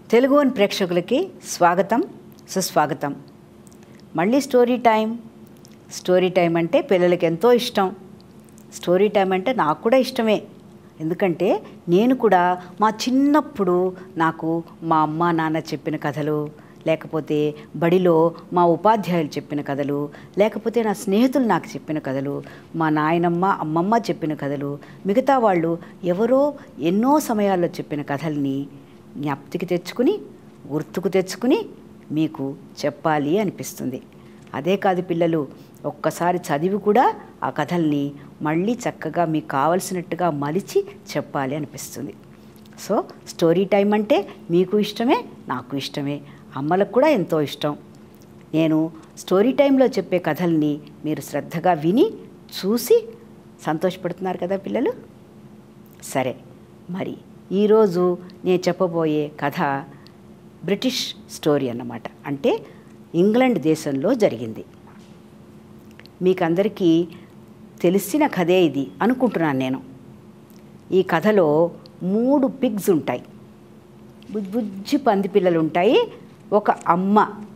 Telugu one ప్రేక్షకులకి స్వాగతం సుస్వాగతం మళ్ళీ స్టోరీ టైం స్టోరీ టైం అంటే పిల్లలకి ఎంతో ఇష్టం స్టోరీ టైం అంటే నాకు కూడా ఇష్టమే ఎందుకంటే నేను కూడా మా చిన్నప్పుడు నాకు మా అమ్మ నాన్న చెప్పిన కథలు లేకపోతే బడిలో మా ఉపాధ్యాయులు చెప్పిన కథలు లేకపోతే నా స్నేహితులు నాకు చెప్పిన కథలు మా నాయనమ్మ అమ్మమ్మ చెప్పిన కథలు మిగతా వాళ్ళు ఎవరో ఎన్నో సమయాల్లో చెప్పిన కథల్ని జ్ఞప్తికి తెచ్చుకుని గుర్తుకు తెచ్చుకుని మీకు చెప్పాలి అనిపిస్తుంది అదే కాదు పిల్లలు ఒక్కసారి చదివి కూడా ఆ కథల్ని మళ్ళీ చక్కగా మీకు కావలసినట్టుగా మలిచి చెప్పాలి అనిపిస్తుంది సో స్టోరీ టైం అంటే మీకు ఇష్టమే నాకు ఇష్టమే అమ్మలకు కూడా ఎంతో ఇష్టం నేను స్టోరీ టైంలో చెప్పే కథల్ని మీరు శ్రద్ధగా విని చూసి సంతోషపడుతున్నారు కదా పిల్లలు సరే మరి ఈరోజు నేను చెప్పబోయే కథ బ్రిటిష్ స్టోరీ అన్నమాట అంటే ఇంగ్లాండ్ దేశంలో జరిగింది మీకందరికీ తెలిసిన కథే ఇది అనుకుంటున్నాను నేను ఈ కథలో మూడు పిగ్స్ ఉంటాయి బుజ్జి బుజ్జి పంది పిల్లలు ఉంటాయి ఒక అమ్మ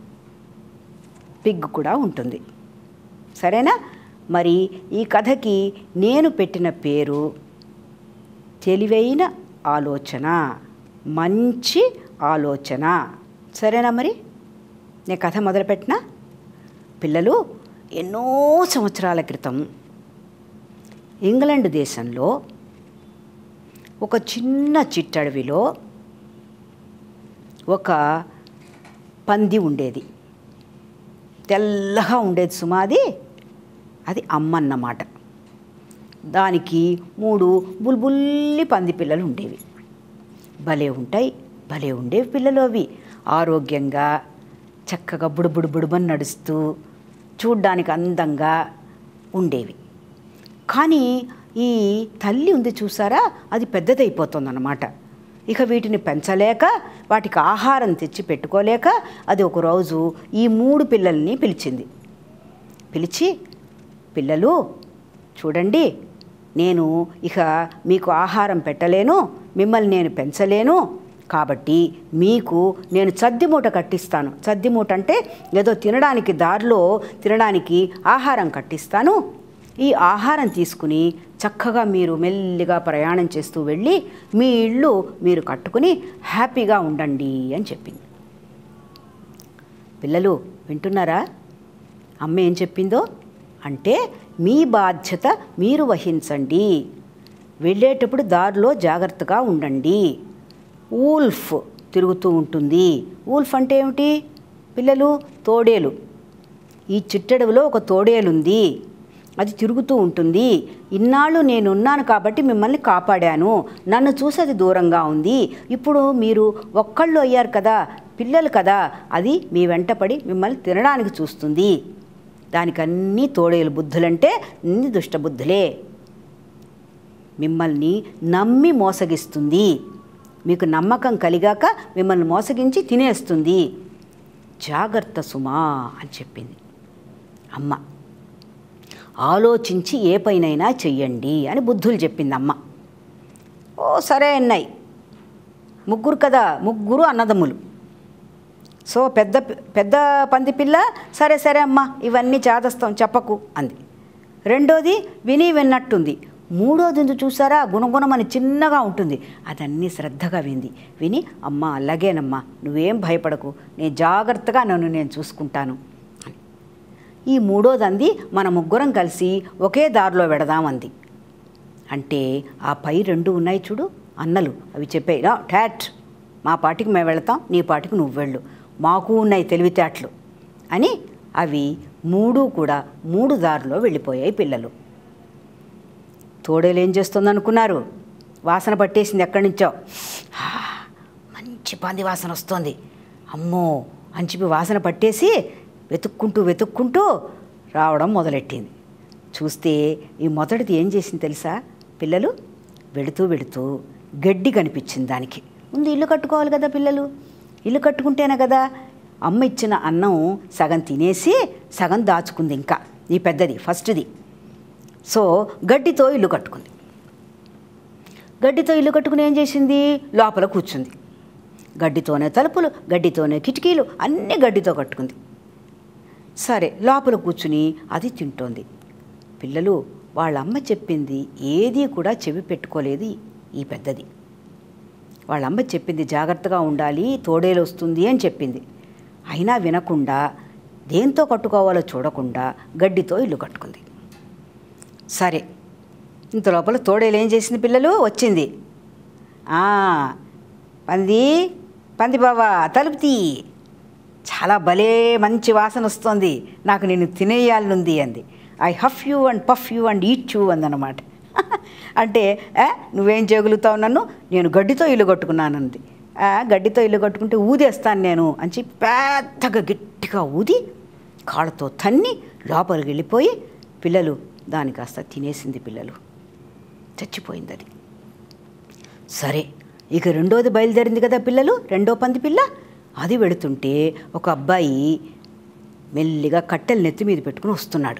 పిగ్ కూడా ఉంటుంది సరేనా మరి ఈ కథకి నేను పెట్టిన పేరు తెలివైన ఆలోచన మంచి ఆలోచన సరేనా మరి నేను కథ మొదలుపెట్టినా పిల్లలు ఎన్నో సంవత్సరాల క్రితం ఇంగ్లాండ్ దేశంలో ఒక చిన్న చిట్టడవిలో ఒక పంది ఉండేది తెల్లగా ఉండేది సుమాది అది అమ్మ అన్నమాట దానికి మూడు బుల్బుల్లి పంది పిల్లలు ఉండేవి భలే ఉంటాయి భలే ఉండేవి పిల్లలు అవి ఆరోగ్యంగా చక్కగా బుడుబుడు బుడుబని నడుస్తూ చూడ్డానికి అందంగా ఉండేవి కానీ ఈ తల్లి ఉంది చూసారా అది పెద్దదైపోతుందన్నమాట ఇక వీటిని పెంచలేక వాటికి ఆహారం తెచ్చి పెట్టుకోలేక అది ఒకరోజు ఈ మూడు పిల్లల్ని పిలిచింది పిలిచి పిల్లలు చూడండి నేను ఇక మీకు ఆహారం పెట్టలేను మిమ్మల్ని నేను పెంచలేను కాబట్టి మీకు నేను చద్ది మూట కట్టిస్తాను చద్ది మూట అంటే ఏదో తినడానికి దారిలో తినడానికి ఆహారం కట్టిస్తాను ఈ ఆహారం తీసుకుని చక్కగా మీరు మెల్లిగా ప్రయాణం చేస్తూ వెళ్ళి మీ ఇల్లు మీరు కట్టుకుని హ్యాపీగా ఉండండి అని చెప్పింది పిల్లలు వింటున్నారా అమ్మ ఏం చెప్పిందో అంటే మీ బాధ్యత మీరు వహించండి వెళ్ళేటప్పుడు దారిలో జాగ్రత్తగా ఉండండి ఊల్ఫ్ తిరుగుతూ ఉంటుంది ఊల్ఫ్ అంటే ఏమిటి పిల్లలు తోడేలు ఈ చిట్టడవిలో ఒక తోడేలుంది అది తిరుగుతూ ఉంటుంది ఇన్నాళ్ళు నేనున్నాను కాబట్టి మిమ్మల్ని కాపాడాను నన్ను చూసి అది దూరంగా ఉంది ఇప్పుడు మీరు ఒక్కళ్ళు అయ్యారు కదా పిల్లలు కదా అది మీ వెంటపడి మిమ్మల్ని తినడానికి చూస్తుంది దానికి అన్నీ తోడేలు బుద్ధులంటే అన్ని దుష్టబుద్ధులే మిమ్మల్ని నమ్మి మోసగిస్తుంది మీకు నమ్మకం కలిగాక మిమ్మల్ని మోసగించి తినేస్తుంది జాగ్రత్త సుమా అని చెప్పింది అమ్మ ఆలోచించి ఏ పైనైనా చెయ్యండి అని బుద్ధులు చెప్పింది అమ్మ ఓ సరే అన్నాయి ముగ్గురు కదా ముగ్గురు అన్నదమ్ములు సో పెద్ద పెద్ద పంది పిల్ల సరే సరే అమ్మ ఇవన్నీ చేదస్తాం చెప్పకు అంది రెండోది విని విన్నట్టుంది మూడోది ఉంది చూసారా గుణగుణమని చిన్నగా ఉంటుంది అదన్నీ శ్రద్ధగా వింది విని అమ్మ అలాగేనమ్మా నువ్వేం భయపడకు నేను జాగ్రత్తగా నన్ను నేను చూసుకుంటాను ఈ మూడోదంది మన ముగ్గురం కలిసి ఒకే దారిలో వెడదామంది అంటే ఆ పై రెండు ఉన్నాయి చూడు అన్నలు అవి చెప్పాయి "రా, ఠాట్ మా పాటికి మేము వెళతాం నీ పాటికి నువ్వు వెళ్ళు మాకు ఉన్నాయి తెలివితేటలు అని అవి మూడు కూడా మూడు దారిలో వెళ్ళిపోయాయి పిల్లలు తోడేలు ఏం చేస్తుంది అనుకున్నారు వాసన పట్టేసింది ఎక్కడి నుంచో "హా, మంచి పంది వాసన వస్తుంది అమ్మో అని చెప్పి వాసన పట్టేసి వెతుక్కుంటూ వెతుక్కుంటూ రావడం మొదలెట్టింది చూస్తే ఈ మొదటిది ఏం చేసింది తెలుసా పిల్లలు వెళుతూ వెళుతూ గడ్డి కనిపించింది దానికి ముందు ఇల్లు కట్టుకోవాలి కదా పిల్లలు ఇల్లు కట్టుకుంటేనే కదా అమ్మ ఇచ్చిన అన్నం సగం తినేసి సగం దాచుకుంది ఇంకా ఈ పెద్దది ఫస్ట్ది సో గడ్డితో ఇల్లు కట్టుకుంది గడ్డితో ఇల్లు కట్టుకుని ఏం చేసింది లోపల కూర్చుంది గడ్డితోనే తలుపులు గడ్డితోనే కిటికీలు అన్నీ గడ్డితో కట్టుకుంది సరే లోపల కూర్చుని అది తింటోంది పిల్లలు వాళ్ళ అమ్మ చెప్పింది ఏదీ కూడా చెవి పెట్టుకోలేదు ఈ పెద్దది వాళ్ళ అమ్మ చెప్పింది జాగ్రత్తగా ఉండాలి తోడేలు వస్తుంది అని చెప్పింది అయినా వినకుండా దేంతో కట్టుకోవాలో చూడకుండా గడ్డితో ఇల్లు కట్టుకుంది సరే ఇంత లోపల తోడేలు ఏం చేసింది పిల్లలు వచ్చింది "ఆ, పంది పంది బావా తలుపు తీ చాలా భలే మంచి వాసన వస్తుంది నాకు నేను తినేయాలనుంది అంది I huff you and puff you and eat you అందనమాట అంటే "ఏ, నువ్వేం చేయగలుగుతావు నన్ను నేను గడ్డితో ఇల్లు కట్టుకున్నానంది "ఆ, గడ్డితో ఇల్లు కట్టుకుంటే ఊదేస్తాను నేను అని చెప్పి పెద్దగా గట్టిగా ఊది కాళ్ళతో తన్ని లోపలికి వెళ్ళిపోయి పిల్లలు దాని కాస్త తినేసింది పిల్లలు చచ్చిపోయింది అది సరే ఇక రెండోది బయలుదేరింది కదా పిల్లలు రెండో పంది పిల్ల అది వెళుతుంటే ఒక అబ్బాయి మెల్లిగా కట్టెలు నెత్తి మీద పెట్టుకుని వస్తున్నాడు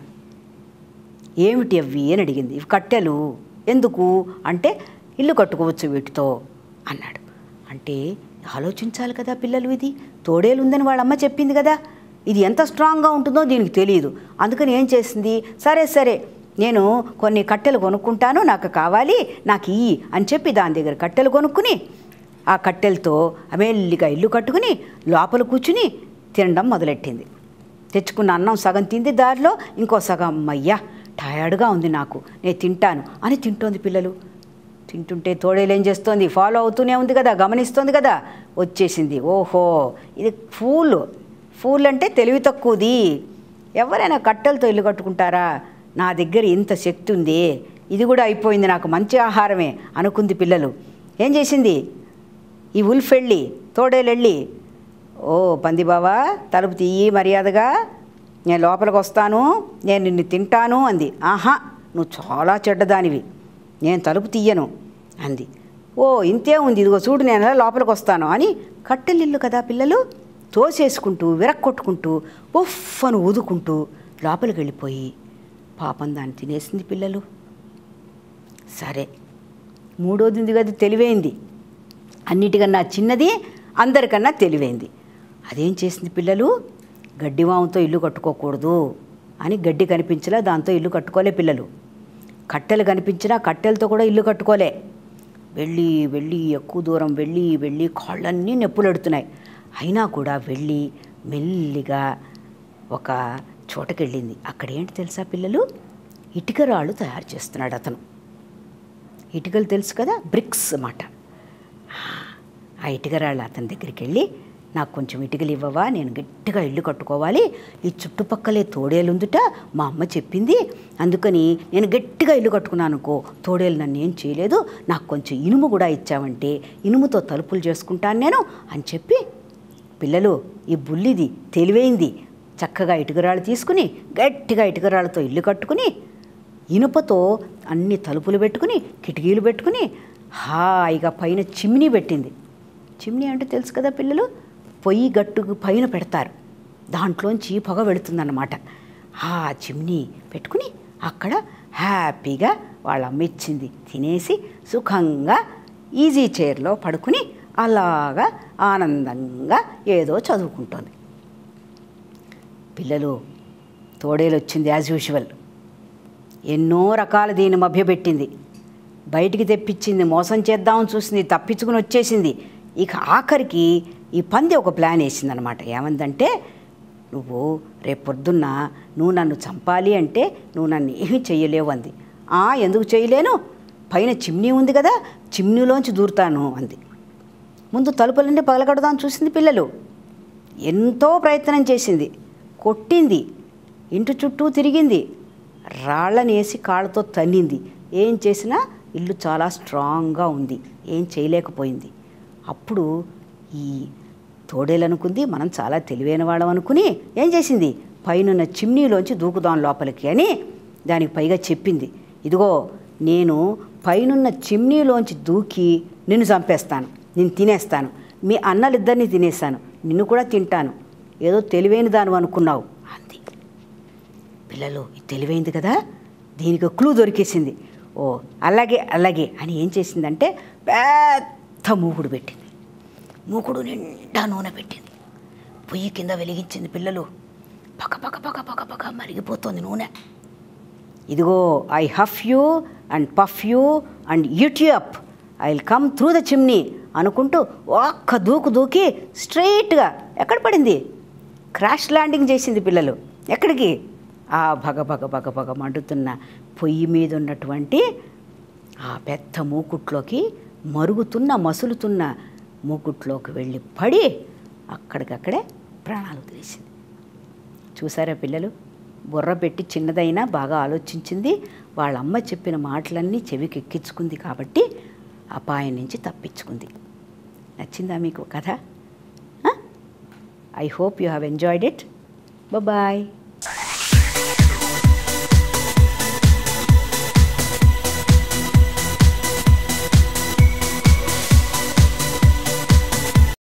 ఏమిటి అవి అని అడిగింది ఇవి కట్టెలు ఎందుకు అంటే ఇల్లు కట్టుకోవచ్చు వీటితో అన్నాడు అంటే ఆలోచించాలి కదా పిల్లలు ఇది తోడేలు ఉందని వాళ్ళ అమ్మ చెప్పింది కదా ఇది ఎంత స్ట్రాంగ్గా ఉంటుందో దీనికి తెలియదు అందుకని ఏం చేసింది సరే సరే నేను కొన్ని కట్టెలు కొనుక్కుంటాను నాకు కావాలి నాకు ఇయ్యి అని చెప్పి దాని దగ్గర కట్టెలు కొనుక్కుని ఆ కట్టెలతో మెల్లిగా ఇల్లు కట్టుకుని లోపల కూర్చుని తినడం మొదలెట్టింది తెచ్చుకున్న అన్నం సగం తింది దారిలో ఇంకో సగం అమ్మయ్యా టయర్డ్గా ఉంది నాకు నేను తింటాను అని తింటోంది పిల్లలు తింటుంటే తోడేలు ఏం చేస్తోంది ఫాలో అవుతూనే ఉంది కదా గమనిస్తోంది కదా వచ్చేసింది ఓహో ఇది ఫూల్ ఫూల్ అంటే తెలివి తక్కువది ఎవరైనా కట్టెలతో ఇల్లు కట్టుకుంటారా నా దగ్గర ఇంత శక్తి ఉంది ఇది కూడా అయిపోయింది నాకు మంచి ఆహారమే అనుకుంది పిల్లలు ఏం చేసింది ఈ ఉల్ఫ్ వెళ్ళి తోడేలు వెళ్ళి ఓ పంది బావా తలుపు తీయి మర్యాదగా నేను లోపలికి వస్తాను నేను నిన్ను తింటాను అంది ఆహా నువ్వు చాలా చెడ్డదానివి నేను తలుపు తీయను అంది ఓ ఇంతే ఉంది ఇదిగో చూడు నేను ఎలా లోపలికి వస్తాను అని కట్టెలిల్లు కదా పిల్లలు తోసేసుకుంటూ విరక్కొట్టుకుంటూ ఉఫ్ అని ఊదుకుంటూ లోపలికి వెళ్ళిపోయి పాపం దాన్ని తినేసింది పిల్లలు సరే మూడోది ఉంది కదా తెలివైంది అన్నిటికన్నా చిన్నది అందరికన్నా తెలివైంది అదేం చేసింది పిల్లలు గడ్డివాముతో ఇల్లు కట్టుకోకూడదు అని గడ్డి కనిపించలా దాంతో ఇల్లు కట్టుకోలే పిల్లలు కట్టెలు కనిపించినా కట్టెలతో కూడా ఇల్లు కట్టుకోలే వెళ్ళి వెళ్ళి ఎక్కువ దూరం వెళ్ళి వెళ్ళి కాళ్ళన్నీ నొప్పులెడుతున్నాయి అయినా కూడా వెళ్ళి మెల్లిగా ఒక చోటకి వెళ్ళింది అక్కడ ఏంటి తెలుసా పిల్లలు ఇటుక రాళ్ళు తయారు చేస్తున్నాడు అతను ఇటుకలు తెలుసు కదా బ్రిక్స్ అన్నమాట ఆ ఇటుకరాళ్ళు అతని దగ్గరికి వెళ్ళి నాకు కొంచెం ఇటుకలు ఇవ్వవా నేను గట్టిగా ఇల్లు కట్టుకోవాలి ఈ చుట్టుపక్కలే తోడేలుందుట మా అమ్మ చెప్పింది అందుకని నేను గట్టిగా ఇల్లు కట్టుకున్నాను అనుకో తోడేలు నన్ను ఏం చేయలేదు నాకు కొంచెం ఇనుము కూడా ఇచ్చావంటే ఇనుముతో తలుపులు చేసుకుంటాను నేను అని చెప్పి పిల్లలు ఈ బుల్లిది తెలివైంది చక్కగా ఇటుకరాళ్ళు తీసుకుని గట్టిగా ఇటుకరాళ్ళతో ఇల్లు కట్టుకుని ఇనుపతో అన్ని తలుపులు పెట్టుకుని కిటికీలు పెట్టుకుని హాయిగా పైన చిమ్నీ పెట్టింది చిమ్నీ అంటే తెలుసు కదా పిల్లలు పొయ్యి గట్టుకు పైన పెడతారు దాంట్లోంచి పొగ వెళుతుందన్నమాట ఆ చిమ్నీ పెట్టుకుని అక్కడ హ్యాపీగా వాళ్ళ అమ్మ ఇచ్చింది తినేసి సుఖంగా ఈజీ చైర్లో పడుకుని అలాగా ఆనందంగా ఏదో చదువుకుంటోంది పిల్లలు తోడేలు వచ్చింది యాజ్ యూజువల్ ఎన్నో రకాల దీన్ని మభ్యపెట్టింది బయటికి తెప్పించింది మోసం చేద్దామని చూసింది తప్పించుకుని వచ్చేసింది ఇక ఆఖరికి ఈ పంది ఒక ప్లాన్ వేసిందనమాట ఏమందంటే నువ్వు రేపు పొద్దున్న నువ్వు నన్ను చంపాలి అంటే నువ్వు నన్ను ఏమీ చెయ్యలేవు అంది "ఆ, ఎందుకు చేయలేను పైన చిమ్నీ ఉంది కదా చిమ్నీలోంచి దూరుతాను అంది ముందు తలుపులన్నీ పగలగొడదాం చూసింది పిల్లలు ఎంతో ప్రయత్నం చేసింది కొట్టింది ఇంటి చుట్టూ తిరిగింది రాళ్ళని వేసి కాళ్ళతో తన్నింది ఏం చేసినా ఇల్లు చాలా స్ట్రాంగ్గా ఉంది ఏం చేయలేకపోయింది అప్పుడు ఈ తోడేలనుకుంది మనం చాలా తెలివైన వాళ్ళం అనుకుని ఏం చేసింది పైనున్న చిమ్నీలోంచి దూకుదాం లోపలికి అని దానికి పైగా చెప్పింది ఇదిగో నేను పైనున్న చిమ్నీలోంచి దూకి నిన్ను చంపేస్తాను నేను తినేస్తాను మీ అన్నలిద్దరిని తినేస్తాను నిన్ను కూడా తింటాను ఏదో తెలివైన దాను అనుకున్నావు అంది పిల్లలు ఇది తెలివైంది కదా దీనికి క్లూ దొరికేసింది ఓ అలాగే అలాగే అని ఏం చేసిందంటే పెద్ద మూగుడు పెట్టింది మూకుడు నిండా నూనె పెట్టింది పొయ్యి కింద వెలిగించింది పిల్లలు పక పక పక పక పక మరిగిపోతుంది నూనె ఇదిగో I huff you and puff you and eat you up I will come through the chimney అనుకుంటూ ఒక్క దూకు దూకి స్ట్రైట్గా ఎక్కడ పడింది క్రాష్ ల్యాండింగ్ చేసింది పిల్లలు ఎక్కడికి ఆ భగ భగ భగ భగ మండుతున్న పొయ్యి మీద ఉన్నటువంటి ఆ పెద్ద మూకుట్లోకి మరుగుతున్న మసులుతున్న మూకుట్లోకి వెళ్ళి పడి అక్కడికక్కడే ప్రాణాలు వదిలేసింది చూసారా పిల్లలు బుర్ర పెట్టి చిన్నదైనా బాగా ఆలోచించింది వాళ్ళ అమ్మ చెప్పిన మాటలన్నీ చెవికి ఎక్కించుకుంది కాబట్టి అపాయం నుంచి తప్పించుకుంది నచ్చిందా మీకు కథ I hope you have enjoyed it bye